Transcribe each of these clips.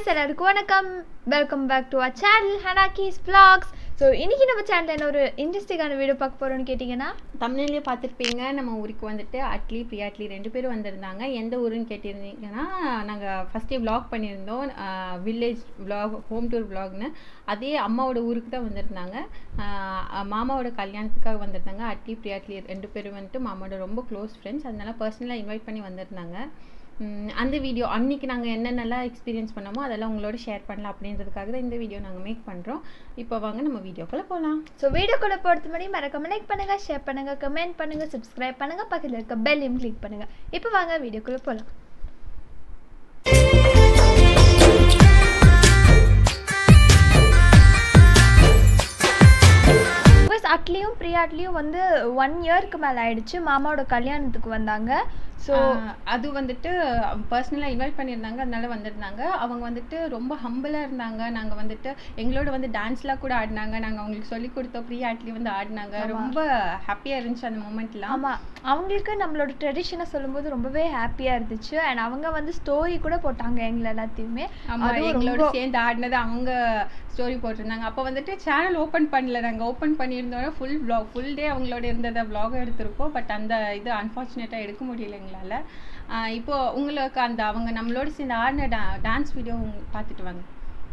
எல்லாருக்கும் வணக்கம் welcome back to our channel ஹனாக்கிஸ் vlogs ஸோ இன்னைக்கு நம்ம சேனலில் என்ன ஒரு இன்ட்ரெஸ்டிங்கான வீடியோ பார்க்க போகிறோம்னு கேட்டிங்கன்னா தமிழ்லேயே பார்த்துருப்பீங்க நம்ம ஊருக்கு வந்துட்டு அட்லி பிரியாட்லி ரெண்டு பேரும் வந்திருந்தாங்க எந்த ஊருன்னு கேட்டிருந்தீங்கன்னா நாங்கள் ஃபஸ்ட்டே vlog பண்ணியிருந்தோம் வில்லேஜ் vlog ஹோம் டூர் vlogனு அதே அம்மாவோட ஊருக்கு தான் வந்திருந்தாங்க ஆஹ் மாமாவோட கல்யாணத்துக்காக வந்திருந்தாங்க அட்லி பிரியாட்லி ரெண்டு பேரும் வந்துட்டு மாமாவோட ரொம்ப க்ளோஸ் ஃப்ரெண்ட்ஸ் அதனால பர்சனலாக இன்வைட் பண்ணி வந்திருந்தாங்க உம் அந்த வீடியோ அன்னைக்கு நாங்கள் என்னென்னலாம் எக்ஸ்பீரியன்ஸ் பண்ணோமோ அதெல்லாம் உங்களோட ஷேர் பண்ணலாம் அப்படின்றதுக்காக தான் இந்த வீடியோ நாங்கள் மேக் பண்ணுறோம் இப்போ வாங்க நம்ம வீடியோக்குள்ளே போகலாம் ஸோ வீடியோக்குள்ளே போகிறது முன்னாடி மறக்காம லைக் பண்ணுங்கள் ஷேர் பண்ணுங்கள் கமெண்ட் பண்ணுங்கள் சப்ஸ்கிரைப் பண்ணுங்கள் பக்கத்தில் இருக்க பெல்லையும் கிளிக் பண்ணுங்கள் இப்போ வாங்க வீடியோக்குள்ளே போகலாம் பஸ் அட்லியும் பிரியாட்லியும் வந்து ஒன் இயர்க்கு மேலே ஆயிடுச்சு மாமாவோட கல்யாணத்துக்கு வந்தாங்க ஸோ ஆஹ் அது வந்துட்டு பர்சனலாக இன்வைட் பண்ணியிருந்தாங்க அதனால வந்திருந்தாங்க அவங்க வந்துட்டு ரொம்ப ஹம்பிளாக இருந்தாங்க நாங்கள் வந்துட்டு எங்களோட வந்து டான்ஸ்லாம் கூட ஆடினாங்க நாங்கள் அவங்களுக்கு சொல்லி கொடுத்தோம் ப்ரீ ஆட்லி வந்து ஆடினாங்க ரொம்ப ஹாப்பியாக இருந்துச்சு அந்த மூமெண்ட்லாம் ஆமாம் அவங்களுக்கு நம்மளோட ட்ரெடிஷனை சொல்லும்போது ரொம்பவே ஹாப்பியாக இருந்துச்சு அண்ட் அவங்க வந்து ஸ்டோரி கூட போட்டாங்க எங்களை எல்லாத்தையுமே ஆமாம் அதுவும் எங்களோட ரொம்ப- சேர்ந்து ஆடினது அவங்க ஸ்டோரி போட்டிருந்தாங்க அப்போ வந்துட்டு சேனல் ஓப்பன் பண்ணல நாங்கள் ஓப்பன் பண்ணியிருந்தோம் ஃபுல் vlog ஃபுல் டே அவங்களோட இருந்ததை vlog எடுத்திருப்போம் பட் அந்த இது அன்ஃபார்ச்சுனேட்டாக எடுக்க முடியல எங்களால் இப்போ உங்களுக்கு அந்த அவங்க நம்மளோட சேர்ந்து ஆடின டா டான்ஸ் வீடியோ பார்த்துட்டு வாங்க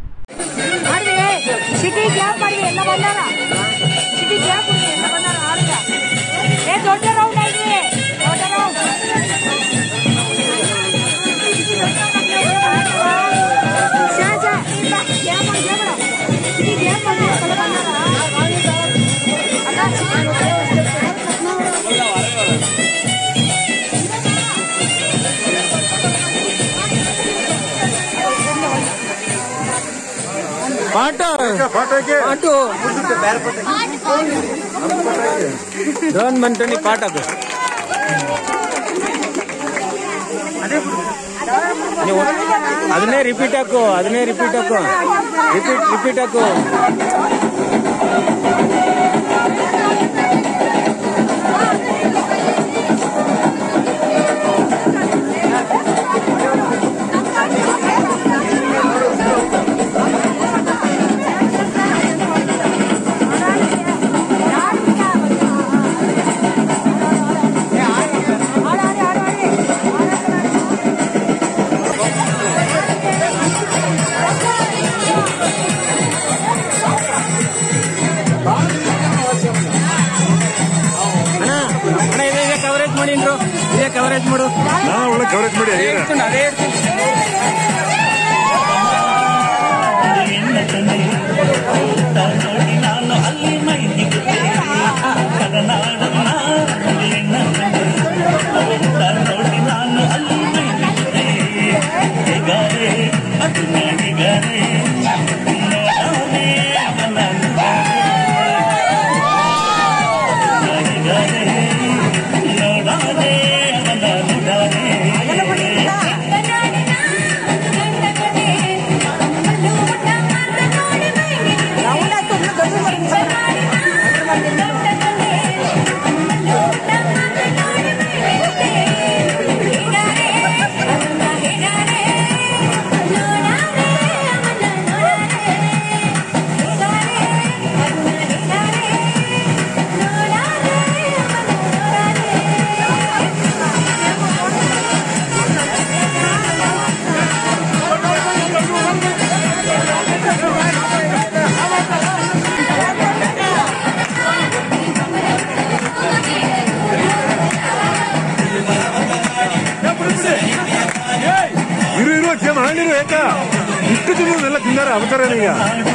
ಸಿಟಿ ಗ್ಯಾಪ್ ಮಾಡಿ ಎಲ್ಲ ಬಂದಾರ ಸಿಟಿ ಗ್ಯಾಪ್ ಎಲ್ಲ ಬಂದಾರ ಆಡ್ದ ಏ ದೊಡ್ಡ ರೌಂಡ್ ಆಗಿ ದೊಡ್ಡ ರೌಂಡ್ ಪಾಠ ಪಾಟು ಡ್ರೋನ್ ಬಂಟನಿ ಪಾಠకు ನೀವು ಅದನ್ನೇ ರಿಪೀಟ್ ಹಾಕು ಅದನ್ನೇ ರಿಪೀಟ್ ಹಾಕು ರಿಪೀಟ್ ರಿಪೀಟ್ ಹಾಕು ಅಣ್ಣ ಅಣ್ಣ ಇದೇ ಇದೇ ಕವರೇಜ್ ಮಾಡಿ ಇಂದ್ರು ಇದೇ ಕವರೇಜ್ ಮಾಡು ನಾ ಒಳ್ಳೆ ಕವರೇಜ್ ಮಾಡಿ ಅದೇ ಇರ್ತೀನಿ ಅದೇ ಇರ್ತೀನಿ ಇರು ಇರು ಕ್ಷಮ ಮಾಡಿರು ಯಾಕ ಇಷ್ಟು ತಿನ್ನೋದೆಲ್ಲ ತಿಂದಾರ ಅವತಾರ ಈಗ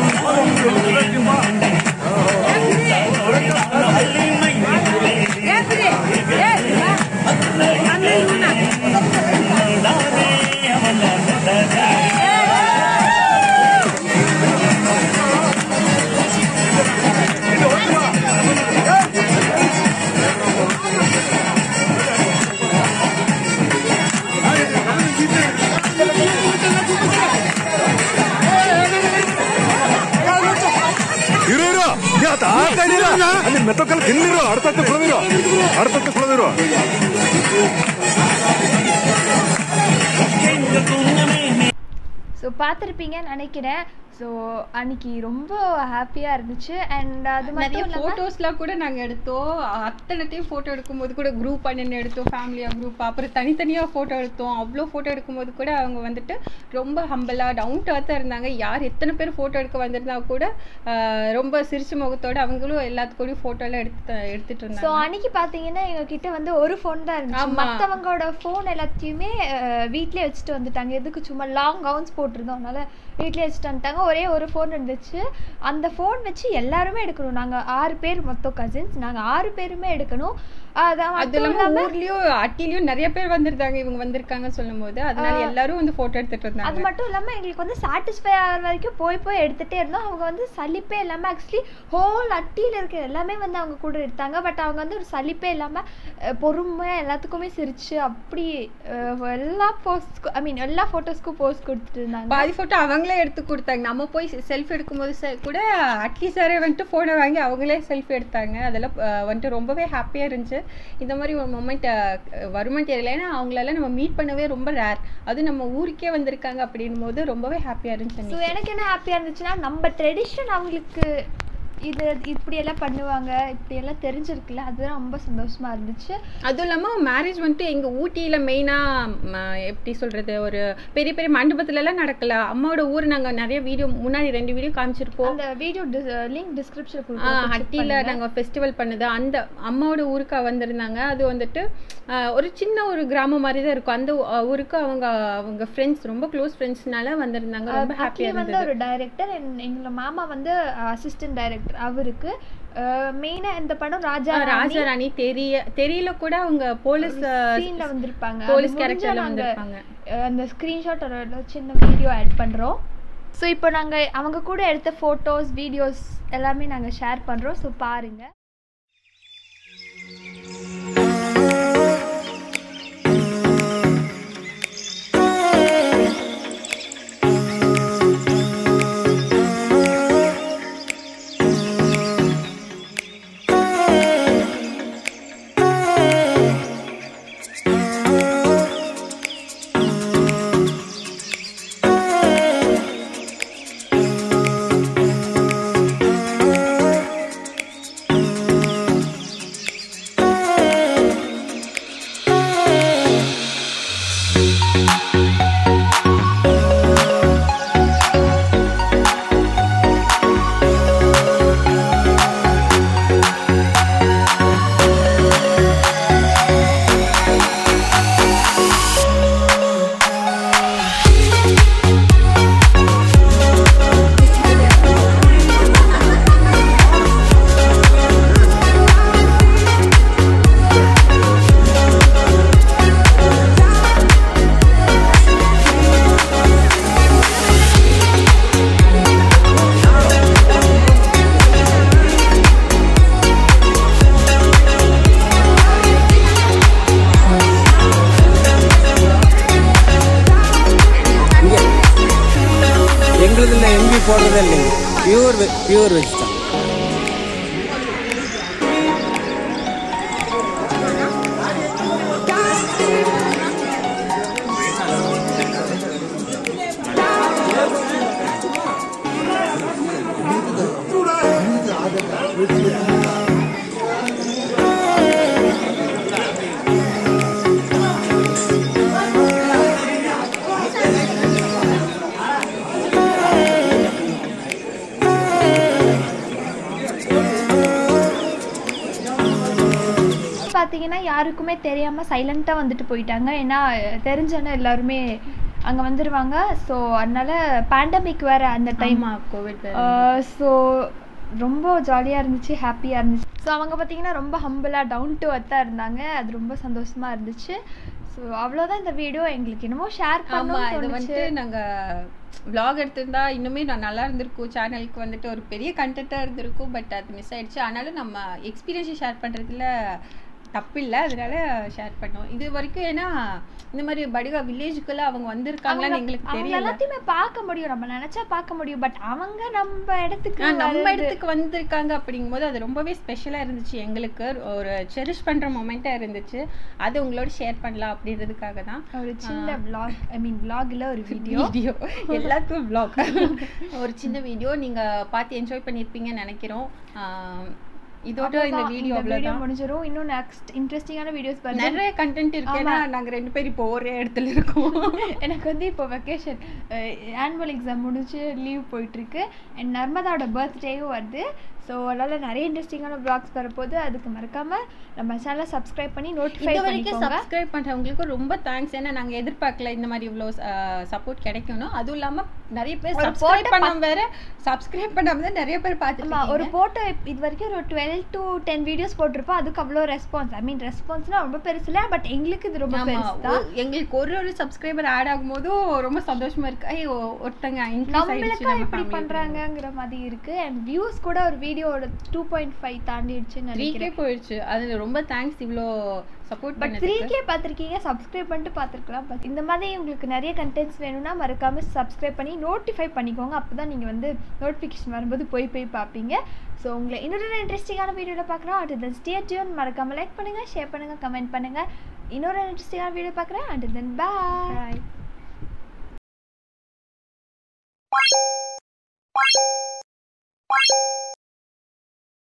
ಇರು ಇರು ಯಾತ ಆ ಕಡೆ ಇರು. ಅಲ್ಲಿ ಮೆತ್ತೊಕ್ಕಲ್ಲಿ ತಿನ್ನಿರು ಅಡ್ತಕ್ಕೆ ಕುಳದಿರು ಅಡ್ತಕ್ಕೆ ಕುಳದಿರು ஸோ பார்த்துருப்பீங்கன்னு நினைக்கிறேன் ஸோ அன்னைக்கு ரொம்ப ஹாப்பியாக இருந்துச்சு அண்ட் அது நிறைய மட்டும் இல்லாமல் ஃபோட்டோஸ்லாம் கூட நாங்கள் எடுத்தோம் அத்தனைத்தையும் ஃபோட்டோ எடுக்கும்போது கூட குரூப் நின்று எடுத்தோம் ஃபேமிலியாக குரூப் அப்புறம் தனித்தனியாக ஃபோட்டோ எடுத்தோம் அவ்வளோ ஃபோட்டோ எடுக்கும்போது கூட அவங்க வந்துட்டு ரொம்ப ஹம்பிளாக டவுன் டு அர்த்தாக இருந்தாங்க யார் எத்தனை பேர் ஃபோட்டோ எடுக்க வந்திருந்தா கூட ஆஹ், ரொம்ப சிரிச்ச முகத்தோட அவங்களும் எல்லாத்துக்கூடயும் ஃபோட்டோலாம் எடுத்து எடுத்துட்டு ஸோ இருந்தாங்க அன்னைக்கு பார்த்தீங்கன்னா எங்ககிட்ட வந்து ஒரு ஃபோன் தான் இருந்துச்சு ஆமா. மற்றவங்களோட ஃபோன் எல்லாத்தையுமே அஹ், வீட்லயே வச்சுட்டு வந்துட்டாங்க எதுக்கு சும்மா லாங் கவுன்ஸ் போட்டிருந்தோம் அதனால வீட்லயே வச்சுட்டு வந்துட்டாங்க ஒரே ஒரு ஃபோன் இருந்துச்சு அந்த ஃபோன் வச்சு எல்லாருமே எடுக்கணும் நாங்கள் ஆறு பேர் மொத்தம் கசின்ஸ் நாங்கள் ஆறு பேருமே எடுக்கணும் அதான் அது மட்டும் இல்லாம இல்லாம ஊர்லயும் அட்டிலயும் நிறைய பேர் வந்திருந்தாங்க இவங்க வந்திருக்காங்க சொல்லும் போது அதனால எல்லாரும் வந்து போட்டோ எடுத்துட்டு அது இருந்தாங்க மட்டும் இல்லாமல் எங்களுக்கு வந்து சாட்டிஸ்ஃபை ஆகிற வரைக்கும் போய் போய் எடுத்துகிட்டே இருந்தோம் அவங்க வந்து சலிப்பே இல்லாமல் ஆக்சுவலி ஹோல் அட்டியில் இருக்கிற எல்லாமே வந்து அவங்க கூட எடுத்தாங்க பட் அவங்க வந்து ஒரு சலிப்பே இல்லாமல் பொறுமையாக எல்லாத்துக்குமே சிரிச்சு அப்படி அஹ், எல்லா போஸ்ட்க்கும் ஐ மீன் எல்லா ஃபோட்டோஸ்க்கும் போஸ்ட் கொடுத்துட்டு இருந்தாங்க பாதி போட்டோ அவங்களே எடுத்து கொடுத்தாங்க நம்ம போய் செல்ஃபி எடுக்கும்போது ச- கூட அட்லீஸ்ட் சாரே வந்துட்டு ஃபோனை வாங்கி அவங்களே செல்ஃபி எடுத்தாங்க அதெல்லாம் அஹ், வந்துட்டு ரொம்பவே ஹாப்பியாக இருந்துச்சு இந்த மாதிரி ஒரு மொமெண்ட் வருமானு தெரியல ஏன்னா அவங்களெல்லாம் நம்ம மீட் பண்ணவே ரொம்ப ரேர் அது நம்ம ஊருக்கே வந்திருக்காங்க அப்படின்னும் போது ரொம்பவே ஹாப்பியாக இருந்துச்சு ஸோ அன்னைக்கு. எனக்கு என்ன ஹாப்பியாக இருந்துச்சுன்னா நம்ம ட்ரெடிஷன் அவங்களுக்கு இது இப்படியெல்லாம் பண்ணுவாங்க இப்படியெல்லாம் தெரிஞ்சிருக்குல்ல அதுதான் ரொம்ப சந்தோஷமா இருந்துச்சு அதுவும் இல்லாமல் மேரேஜ் வந்துட்டு எங்கள் ஊட்டியில் மெயினாக எப்படி சொல்கிறது ஒரு பெரிய பெரிய மண்டபத்துல எல்லாம் நடக்கல அம்மாவோட ஊர் நாங்கள் நிறைய வீடியோ முன்னாடி ரெண்டு வீடியோ காமிச்சிருப்போம் அந்த வீடியோ லிங்க் டிஸ்கிரிப்ஷன் ஆ, கொடுக்குறேன் ஹட்டியில் நாங்கள் ஃபெஸ்டிவல் பண்ணது அந்த அம்மாவோட ஊருக்கு வந்திருந்தாங்க அது வந்துட்டு ஆ, ஒரு சின்ன ஒரு கிராமம் மாதிரி தான் இருக்கும் அந்த ஊ- ஊருக்கு அவங்க அவங்க ஃப்ரெண்ட்ஸ் ரொம்ப க்ளோஸ் ஃப்ரெண்ட்ஸ்னால வந்திருந்தாங்க ரொம்ப அட்லி ஹாப்பியாக வந்து இருந்தது ஒரு டைரக்டர் எங்களோட மாமா வந்து அசிஸ்டன்ட் டைரக்டர் அவருக்கு மெயினா இந்த படம் ராஜா ஆ, ராஜா ராணி தெரிய தெரியல கூட அவங்க போலீஸ் சீன்ல வந்திருப்பாங்க போலீஸ் அது முடிஞ்சா கேரக்டர்ல நாங்க, வந்திருப்பாங்க அஹ், அந்த ஸ்கிரீன்ஷாட் ஒரு சின்ன வீடியோ ஆட் பண்றோம் ஸோ இப்போ நாங்க அவங்க கூட எடுத்த ஃபோட்டோஸ் வீடியோஸ் எல்லாமே நாங்க ஷேர் பண்றோம் ஸோ பாருங்க எங்களுதுல எம்பி போடுறதே இல்லைங்க பியூர் பியூர் வெஜ் தான் பார்த்தீங்கன்னா யாருக்குமே தெரியாமல் சைலண்ட்டாக வந்துட்டு போயிட்டாங்க ஏன்னா தெரிஞ்சவன எல்லாருமே அங்கே வந்துடுவாங்க ஸோ அதனால பேண்டமிக் வேறு அந்த டைம் ஆமா கோவிட் ஸோ ரொம்ப ஜாலியாக இருந்துச்சு ஹாப்பியாக இருந்துச்சு ஸோ அவங்க பார்த்தீங்கன்னா ரொம்ப ஹம்பிளாக டவுன் டு அர்த்தாக இருந்தாங்க அது ரொம்ப சந்தோஷமாக இருந்துச்சு ஸோ அவ்வளோதான் இந்த வீடியோ எங்களுக்கு என்னமோ ஷேர் ஆமா இது பண்ணணும் வந்துட்டு நாங்க vlog எடுத்திருந்தா இன்னுமே நான் நல்லா இருந்திருக்கும் சேனலுக்கு வந்துட்டு ஒரு பெரிய கண்டென்ட்டாக இருந்திருக்கும் பட் அது மிஸ் ஆயிடுச்சு ஆனாலும் நம்ம எக்ஸ்பீரியன்ஸை ஷேர் பண்றதுல தப்பு இல்லை அதனால ஷேர் பண்ணோம் இது வரைக்கும் ஏன்னா இந்த மாதிரி படுகா வில்லேஜுக்குள்ள அவங்க வந்திருக்காங்களான்னு எங்களுக்கு அவங்க தெரியல எல்லாத்தையுமே பார்க்க முடியும் நம்ம நினைச்சா பார்க்க முடியும் பட் அவங்க நம்ம இடத்துக்கு ஆ, நம்ம வர்றது- இடத்துக்கு வந்திருக்காங்க அப்படிங்கும்போது அது ரொம்பவே ஸ்பெஷலாக இருந்துச்சு எங்களுக்கு ஒரு செரிஷ் பண்ணுற மொமெண்ட்டாக இருந்துச்சு அது உங்களோட ஷேர் பண்ணலாம் அப்படின்றதுக்காக தான் ஒரு சின்ன vlog ஐ மீன் vlogல ஒரு வீடியோ வீடியோ எல்லாத்துக்கும் vlog ஒரு சின்ன வீடியோ நீங்கள் பார்த்து என்ஜாய் பண்ணியிருப்பீங்கன்னு நினைக்கிறோம் ஆ, இதோட இந்த வீடியோ வீடியோ அவ்வளோதான் முடிஞ்சிரும் இன்னும் நெக்ஸ்ட் இன்ட்ரெஸ்டிங்கான வீடியோஸ் வருது நிறைய கண்டென்ட் இருக்கு ஏன்னா நாங்க ரெண்டு பேரும் இப்போ ஒரே இடத்துல இருக்கோம் எனக்கு வந்து இப்போ வெக்கேஷன் ஆனுவல் எக்ஸாம் முடிஞ்சு லீவ் போயிட்டு இருக்கு அண்ட் நர்மதாவோட பர்த்டேயும் வருது ஸோ அதனால நிறைய இன்ட்ரெஸ்டிங்கான வ்ளாக்ஸ் வரப்போது அதுக்கு மறக்காம நம்ம சேனலை சப்ஸ்கிரைப் பண்ணி நோட்டிஃபை இது வரைக்கும் பண்ணிக்கோங்க சப்ஸ்கிரைப் பண்றவங்களுக்கு ரொம்ப தேங்க்ஸ் ஏன்னா நாங்க எதிர்பார்க்கல இந்த மாதிரி இவ்வளோ சப்போர்ட் கிடைக்கணும் அதுவும் இல்லாம நிறைய பேர் ஒரு சப்ஸ்கிரைப் photo பண்ணாம வேற சப்ஸ்கிரைப் பண்ணாம தான் நிறைய பேர் ஆமா பார்த்துருக்கோம் ஒரு போட்டோ இது வரைக்கும் ஒரு டுவெல் டு டென் வீடியோஸ் போட்டிருப்போம் அதுக்கு அவ்வளோ ரெஸ்பான்ஸ் ஐ மீன் ரெஸ்பான்ஸ்னா ரொம்ப பெருசு இல்லை பட் எங்களுக்கு இது ரொம்ப ஆமா பெருசு தான் ஒ- எங்களுக்கு ஒரு ஒரு சப்ஸ்கிரைபர் ஆட் ஆகும்போதும் ரொம்ப சந்தோஷமா இருக்கு ஐயோ ஒருத்தங்க increase ஆயிடுச்சு நம்மளுக்கா நம்ம இப்படி family பண்றாங்கங்கிற மாதிரி இருக்கு அண்ட் வியூஸ் கூட ஒரு வீடியோட டூ பாயிண்ட் ஃபைவ் தாண்டிடுச்சுன்னு த்ரீ கே நினைக்கிறேன் போயிடுச்சு அதுல ரொம்ப தேங்க்ஸ் இவ்வளோ சப்போர்ட் பட் த்ரீ பண்ணதுக்கு கே பார்த்துருக்கீங்க சப்ஸ்கிரைப் பண்ணிட்டு பார்த்துருக்கலாம் பட் இந்த மாதிரி உங்களுக்கு நிறைய கண்டென்ட்ஸ் வேணும்னா மறக்காம சப்ஸ்கிரைப் பண்ணி நோட்டிஃபை பண்ணிக்கோங்க அப்போ தான் நீங்கள் வந்து நோட்டிஃபிகேஷன் வரும்போது போய் போய் பார்ப்பீங்க ஸோ உங்களை இன்னொரு இன்ட்ரெஸ்டிங்கான வீடியோவில் பார்க்குறோம் அட் தென் ஸ்டே டியூன் மறக்காம லைக் பண்ணுங்கள் ஷேர் பண்ணுங்கள் கமெண்ட் பண்ணுங்கள் இன்னொரு இன்ட்ரெஸ்டிங்கான வீடியோ பார்க்குறேன் அட் தென் பாய்